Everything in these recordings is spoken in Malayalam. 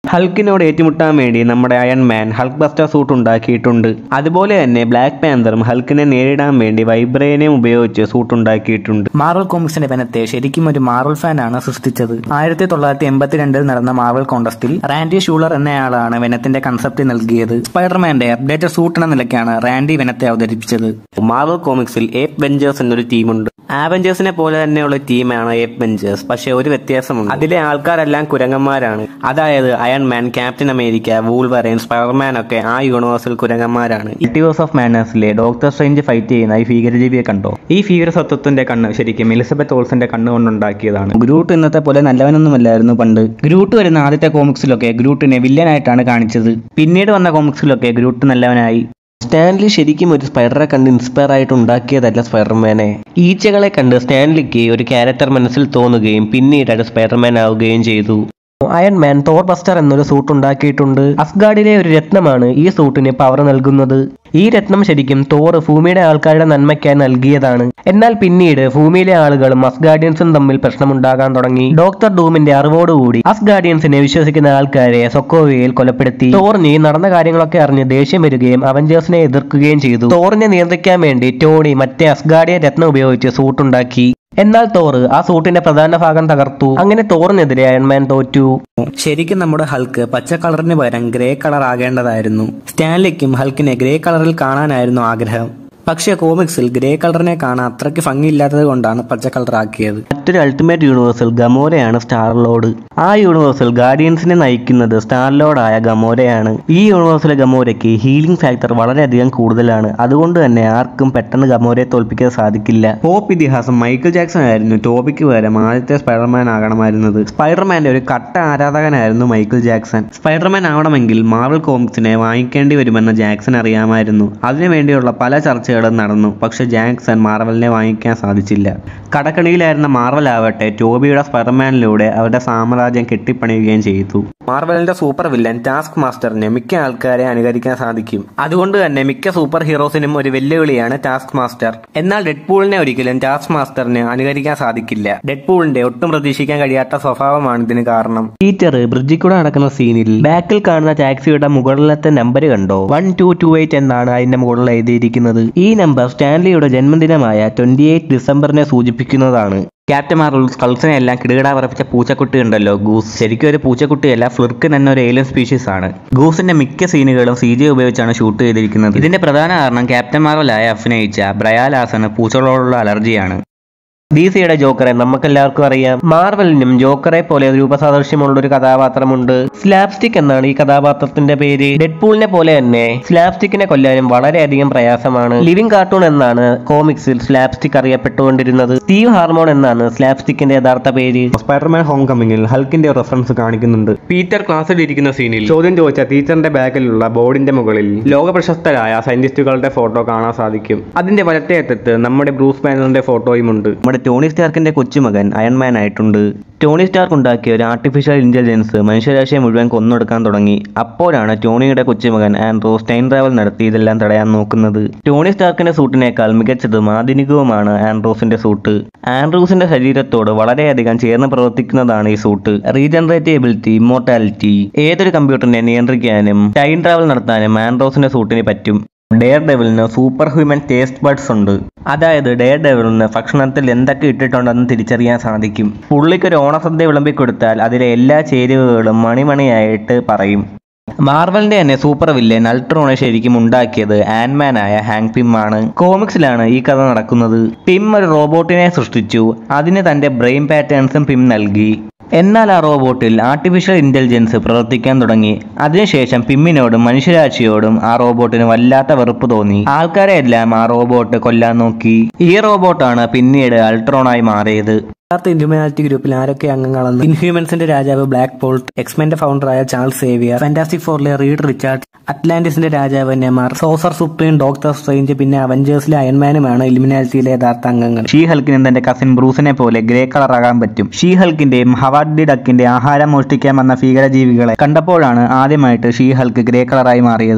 ഹൾക്കിനോട് ഏറ്റുമുട്ടാൻ വേണ്ടി നമ്മുടെ Iron Man Hulkbuster suit ഉണ്ടാക്കിയിട്ടുണ്ട് അതുപോലെ തന്നെ ബ്ലാക്ക് പാന്തറും ഹൾക്കിനെ നേരിടാൻ വേണ്ടി വൈബ്രേനിയം ഉപയോഗിച്ച് സൂട്ട് ഉണ്ടാക്കിയിട്ടുണ്ട് മാർവൽ കോമിക്സിന്റെ വെനത്തെ ശരിക്കും ഒരു മാർവൽ ഫാനാണ് സൃഷ്ടിച്ചത് ആയിരത്തി തൊള്ളായിരത്തി എൺപത്തിരണ്ടിൽ നടന്ന മാർവൽ കോൺടസ്റ്റിൽ റാൻഡി ഷൂളർ എന്നയാളാണ് വെനത്തിന്റെ കൺസെപ്റ്റ് നൽകിയത് സ്പൈഡർമാന്റെ അപ്ഡേറ്റഡ് സൂട്ട് എന്ന നിലയ്ക്കാണ് റാൻഡി വെനത്തെ അവതരിപ്പിച്ചത് മാർവൽ കോമിക്സിൽ ഏപ്പ് വെഞ്ചേഴ്സ് എന്നൊരു ടീമുണ്ട് ആവഞ്ചേഴ്സിനെ പോലെ തന്നെയുള്ള ടീമാണ് ഏപ്പ് വെഞ്ചേഴ്സ് പക്ഷെ ഒരു വ്യത്യാസമുണ്ട് അതിലെ ആൾക്കാരെല്ലാം കുരങ്ങന്മാരാണ് അതായത് Iron Man Captain America Wolverine Spiderman ഒക്കെ ആ യൂണിവേഴ്സിൽ കുരങ്ങന്മാരാണ് മൾട്ടിവേഴ്സ് ഓഫ് മാനേഴ്സിലെ ഡോക്ടർ സ്ട്രേഞ്ച് ഫൈറ്റ് ചെയ്യുന്ന ഈ ഭീകരജീവിയെ കണ്ടോ ഈ ഭീകരസത്വത്തിന്റെ കണ്ണ് ശരിക്കും എലിസബത്ത് ഓൾസന്റെ കണ്ണ് കൊണ്ടുണ്ടാക്കിയതാണ് ഗ്രൂട്ട് ഇന്നത്തെ പോലെ നല്ലവനൊന്നുമല്ലായിരുന്നു പണ്ട് ഗ്രൂട്ട് വരുന്ന ആദ്യത്തെ കോമിക്സിലൊക്കെ ഗ്രൂട്ടിനെ വില്ലനായിട്ടാണ് കാണിച്ചത് പിന്നീട് വന്ന കോമിക്സിലൊക്കെ ഗ്രൂട്ട് നല്ലവനായി സ്റ്റാൻലി ശരിക്കും ഒരു സ്പൈഡറെ കണ്ട് ഇൻസ്പയർ ആയിട്ട് ഉണ്ടാക്കിയതല്ല സ്പൈഡർമാനെ ഈച്ചകളെ കണ്ട് സ്റ്റാൻലിക്ക് ഒരു ക്യാരക്ടർ മനസ്സിൽ തോന്നുകയും പിന്നീട് അത് സ്പൈഡർമാൻ ആവുകയും ചെയ്തു അയൺ മാൻ തോർ ബസ്റ്റർ എന്നൊരു സൂട്ട് ഉണ്ടാക്കിയിട്ടുണ്ട് അസ്ഗാഡിലെ ഒരു രത്നമാണ് ഈ സൂട്ടിന് പവർ നൽകുന്നത് ഈ രത്നം ശരിക്കും തോർ ഭൂമിയുടെ ആൾക്കാരുടെ നന്മയ്ക്കായി നൽകിയതാണ് എന്നാൽ പിന്നീട് ഭൂമിയിലെ ആളുകളും അസ്ഗാർഡിയൻസും തമ്മിൽ പ്രശ്നമുണ്ടാകാൻ തുടങ്ങി ഡോക്ടർ ഡൂമിന്റെ അറിവോടുകൂടി അസ്ഗാർഡിയൻസിനെ വിശ്വസിക്കുന്ന ആൾക്കാരെ സൊക്കോവയിൽ കൊലപ്പെടുത്തി തോറിന് ഈ നടന്ന കാര്യങ്ങളൊക്കെ അറിഞ്ഞ് ദേഷ്യം വരികയും അവഞ്ചേഴ്സിനെ എതിർക്കുകയും ചെയ്തു തോറിനെ നിയന്ത്രിക്കാൻ വേണ്ടി ടോണി മറ്റേ അസ്ഗാർഡിയൻ രത്നം ഉപയോഗിച്ച് സൂട്ടുണ്ടാക്കി എന്നാൽ തോറ് ആ സൂട്ടിന്റെ പ്രധാന ഭാഗം തകർത്തു അങ്ങനെ തോറിനെതിരെ അയൺമാൻ തോറ്റു ശരിക്കും നമ്മുടെ ഹൾക്ക് പച്ച കളറിന് പകരം ഗ്രേ കളർ ആകേണ്ടതായിരുന്നു സ്റ്റാൻലിക്കും ഹൾക്കിനെ ഗ്രേ കളറിൽ കാണാനായിരുന്നു ആഗ്രഹം പക്ഷേ കോമിക്സിൽ ഗ്രേ കളറിനെ കാണാൻ അത്രയ്ക്ക് ഭംഗിയില്ലാത്തത് കൊണ്ടാണ് പച്ച കളർ ആക്കിയത് മറ്റൊരു അൾട്ടിമേറ്റ് യൂണിവേഴ്സൽ ഗമോരയാണ് സ്റ്റാർ ലോഡ് ആ യൂണിവേഴ്സൽ ഗാർഡിയൻസിനെ നയിക്കുന്നത് സ്റ്റാർ ലോഡായ ഗമോരയാണ് ഈ യൂണിവേഴ്സിലെ ഗമോരയ്ക്ക് ഹീലിംഗ് ഫാക്ടർ വളരെയധികം കൂടുതലാണ് അതുകൊണ്ട് തന്നെ ആർക്കും പെട്ടെന്ന് ഗമോരയെ തോൽപ്പിക്കാൻ സാധിക്കില്ല പോപ്പ് ഇതിഹാസം മൈക്കിൾ ജാക്സൺ ആയിരുന്നു ടോബിക്ക് പകരം ആദ്യത്തെ സ്പൈഡർമാൻ ആകണമായിരുന്നത് സ്പൈഡർമാന്റെ ഒരു കട്ട ആരാധകനായിരുന്നു മൈക്കിൾ ജാക്സൺ സ്പൈഡർമാൻ ആവണമെങ്കിൽ മാർവൽ കോമിക്സിനെ വാങ്ങിക്കേണ്ടി വരുമെന്ന് ജാക്സൺ അറിയാമായിരുന്നു അതിനുവേണ്ടിയുള്ള പല ചർച്ചകളും നടന്നു പക്ഷെ ജാക്സൺ മാർവലിനെ വാങ്ങിക്കാൻ സാധിച്ചില്ല കടക്കളിയിലായിരുന്ന മാർവൽ ആവട്ടെ ടോബിയുടെ സ്പൈഡർമാനിലൂടെ അവരുടെ സാമ്രാജ്യം കെട്ടിപ്പണിയുകയും ചെയ്തു മാർവലിന്റെ സൂപ്പർ വില്ലൻ ടാസ്ക് മാസ്റ്ററിന് മിക്ക ആൾക്കാരെ അനുകരിക്കാൻ സാധിക്കും അതുകൊണ്ട് തന്നെ മിക്ക സൂപ്പർ ഹീറോസിനും ഒരു വെല്ലുവിളിയാണ് ടാസ്ക് മാസ്റ്റർ എന്നാൽ ഡെഡ്പൂളിനെ ഒരിക്കലും ടാസ്ക് മാസ്റ്ററിന് അനുകരിക്കാൻ സാധിക്കില്ല ഡെഡ്പൂളിന്റെ ഒട്ടും പ്രതീക്ഷിക്കാൻ കഴിയാത്ത സ്വഭാവമാണ് ഇതിന് കാരണം പീറ്റർ ബ്രിഡ്ജിൽ കൂടെ നടക്കുന്ന സീനിൽ ബാക്കിൽ കാണുന്ന ടാക്സിയുടെ മുകളിലത്തെ നമ്പർ കണ്ടോ വൺ ടു ടു എയ്റ്റ് എന്നാണ് അതിന്റെ മുകളിൽ എഴുതിയിരിക്കുന്നത് ഈ നമ്പർ സ്റ്റാൻലിയുടെ ജന്മദിനമായ ട്വന്റി എയ്റ്റ് ഡിസംബറിനെ സൂചിപ്പിക്കുന്നതാണ് ക്യാപ്റ്റൻ മാർവൽ സ്കൾസിനെ എല്ലാം കിടുകിട പറപ്പിച്ച പൂച്ചക്കുട്ടി ഉണ്ടല്ലോ ഗൂസ് ശരിക്കും ഒരു പൂച്ചക്കുട്ടിയല്ല ഫ്ലിർക്ക് എന്ന ഒരു ഏലിയൻ സ്പീഷീസ് ആണ് ഗൂസിന്റെ മിക്ക സീനുകളും സി ജി ഉപയോഗിച്ചാണ് ഷൂട്ട് ചെയ്തിരിക്കുന്നത് ഇതിന്റെ പ്രധാന കാരണം ക്യാപ്റ്റൻ മാർവലായി അഭിനയിച്ച ബ്രയാലാസന് പൂച്ചകളോടുള്ള അലർജിയാണ് ഡി സിയുടെ ജോക്കറെ നമുക്കെല്ലാവർക്കും അറിയാം മാർവലിനും ജോക്കറെ പോലെ രൂപസാദൃശ്യമുള്ള ഒരു കഥാപാത്രമുണ്ട് സ്ലാപ്സ്റ്റിക് എന്നാണ് ഈ കഥാപാത്രത്തിന്റെ പേര് ഡെഡ്പൂളിനെ പോലെ തന്നെ സ്ലാപ്സ്റ്റിക്കിനെ കൊല്ലാനും വളരെയധികം പ്രയാസമാണ് ലിവിംഗ് കാർട്ടൂൺ എന്നാണ് കോമിക്സിൽ സ്ലാപ്സ്റ്റിക് അറിയപ്പെട്ടുകൊണ്ടിരുന്നത് സ്റ്റീവ് ഹാർമോൺ എന്നാണ് സ്ലാപ്സ്റ്റിക്കിന്റെ യഥാർത്ഥ പേര് സ്പൈഡർമാൻ ഹോം കമ്മിങ്ങിൽ ഹൾക്കിന്റെ റെഫറൻസ് കാണിക്കുന്നുണ്ട് പീറ്റർ ക്ലാസ്സിൽ ഇരിക്കുന്ന സീനിൽ ചോദ്യം ചോദിച്ച ടീച്ചറിന്റെ ബാഗിലുള്ള ബോർഡിന്റെ മുകളിൽ ലോക പ്രശസ്തരായ സയന്റിസ്റ്റുകളുടെ ഫോട്ടോ കാണാൻ സാധിക്കും അതിന്റെ വലത്തേ അറ്റത്ത് നമ്മുടെ ബ്രൂസ് ബാനറിന്റെ ഫോട്ടോയും ഉണ്ട് നമ്മുടെ ടോണി സ്റ്റാർക്കിന്റെ കൊച്ചുമകൻ അയൺമാൻ ആയിട്ടുണ്ട് ടോണി സ്റ്റാർക്ക് ഉണ്ടാക്കിയ ഒരു ആർട്ടിഫിഷ്യൽ ഇന്റലിജൻസ് മനുഷ്യരാശിയെ മുഴുവൻ കൊന്നൊടുക്കാൻ തുടങ്ങി അപ്പോഴാണ് ടോണിയുടെ കൊച്ചുമകൻ ആൻഡ്രോസ് ടൈം ട്രാവൽ നടത്തി ഇതെല്ലാം തടയാൻ നോക്കുന്നത് ടോണി സ്റ്റാർക്കിന്റെ സൂട്ടിനേക്കാൾ മികച്ചതും ആധുനികവുമാണ് ആൻഡ്രോസിന്റെ സൂട്ട് ആൻഡ്രൂസിന്റെ ശരീരത്തോട് വളരെയധികം ചേർന്ന് പ്രവർത്തിക്കുന്നതാണ് ഈ സൂട്ട് റീജനറേറ്റബിലിറ്റി ഇമ്മോർട്ടാലിറ്റി ഏതൊരു കമ്പ്യൂട്ടറിനെ നിയന്ത്രിക്കാനും ടൈം ട്രാവൽ നടത്താനും ആൻഡ്രോസിന്റെ സൂട്ടിന് പറ്റും ഡെയർ ഡെവിലിന് സൂപ്പർ ഹ്യൂമൻ ടേസ്റ്റ് ബഡ്സ് ഉണ്ട് അതായത് ഡെയർ ഡെവിലിന് ഭക്ഷണത്തിൽ എന്തൊക്കെ ഇട്ടിട്ടുണ്ടെന്ന് തിരിച്ചറിയാൻ സാധിക്കും പുള്ളിക്ക് ഒരു ഓണസദ്യ വിളമ്പി കൊടുത്താൽ അതിലെ എല്ലാ ചേരുവകളും മണിമണിയായിട്ട് പറയും മാർവലിന്റെ തന്നെ സൂപ്പർ വില്ലൻ അൾട്രോണെ ശരിക്കും ഉണ്ടാക്കിയത് ആൻമാനായ ഹാങ് പിം ആണ് കോമിക്സിലാണ് ഈ കഥ നടക്കുന്നത് പിം ഒരു റോബോട്ടിനെ സൃഷ്ടിച്ചു അതിന് തന്റെ ബ്രെയിൻ പാറ്റേൺസും പിം നൽകി എന്നാൽ ആ റോബോട്ടിൽ ആർട്ടിഫിഷ്യൽ ഇന്റലിജൻസ് പ്രവർത്തിക്കാൻ തുടങ്ങി അതിനുശേഷം പിമ്മിനോടും മനുഷ്യരാശിയോടും ആ റോബോട്ടിന് വല്ലാത്ത വെറുപ്പ് തോന്നി ആൾക്കാരെ എല്ലാം ആ റോബോട്ട് കൊല്ലാൻ നോക്കി ഈ റോബോട്ടാണ് പിന്നീട് അൾട്രോണായി മാറിയത് യഥാർത്ഥ ഇൻഹ്യൂമാനിറ്റി ഗ്രൂപ്പിൽ ആരൊക്കെ അംഗങ്ങളെന്ന് ഇൻഹ്യൂമൻസിന്റെ രാജാവ് ബ്ലാക്ക് ബോൾട്ട് എക്സ്മെന്റെ ഫൗണ്ടറായ ചാൾസ് സേവിയർ ഫാന്റാസ്റ്റിക് ഫോറിലെ റീഡ് റിച്ചാർഡ് അറ്റ്ലാന്റിസിന്റെ രാജാവ് Namor sorcerer supreme Doctor Strange പിന്നെ അവഞ്ചേഴ്സിലെ അയൺമാനുമാണ് ഇലുമിനാറ്റിയിലെ യഥാർത്ഥ അംഗങ്ങൾ ഷീ ഹൽക്കിന് തന്റെ കസിൻ ബ്രൂസിനെ പോലെ ഗ്രേ കളർ ആകാൻ പറ്റും ഷീ ഹൽക്കിന്റെയും ഹവാർഡ് ദി ഡക്കിന്റെ ആഹാരം മോഷ്ടിക്കാൻ വന്ന ഭീകരജീവികളെ കണ്ടപ്പോഴാണ് ആദ്യമായിട്ട് ഷീ ഹൽക്ക് ഗ്രേ കളറായി മാറിയത്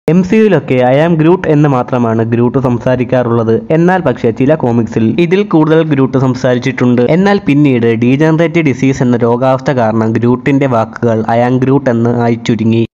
എം സിയുലൊക്കെ ഐ ആം ഗ്രൂട്ട് എന്ന് മാത്രമാണ് ഗ്രൂട്ട് സംസാരിക്കാറുള്ളത് എന്നാൽ പക്ഷേ ചില കോമിക്സിൽ ഇതിൽ കൂടുതൽ ഗ്രൂട്ട് സംസാരിച്ചിട്ടുണ്ട് എന്നാൽ പിന്നീട് ഡീജനറേറ്റ് ഡിസീസ് എന്ന രോഗാവസ്ഥ കാരണം ഗ്രൂട്ടിന്റെ വാക്കുകൾ ഐ ആം ഗ്രൂട്ട് എന്ന് ആയി ചുരുങ്ങി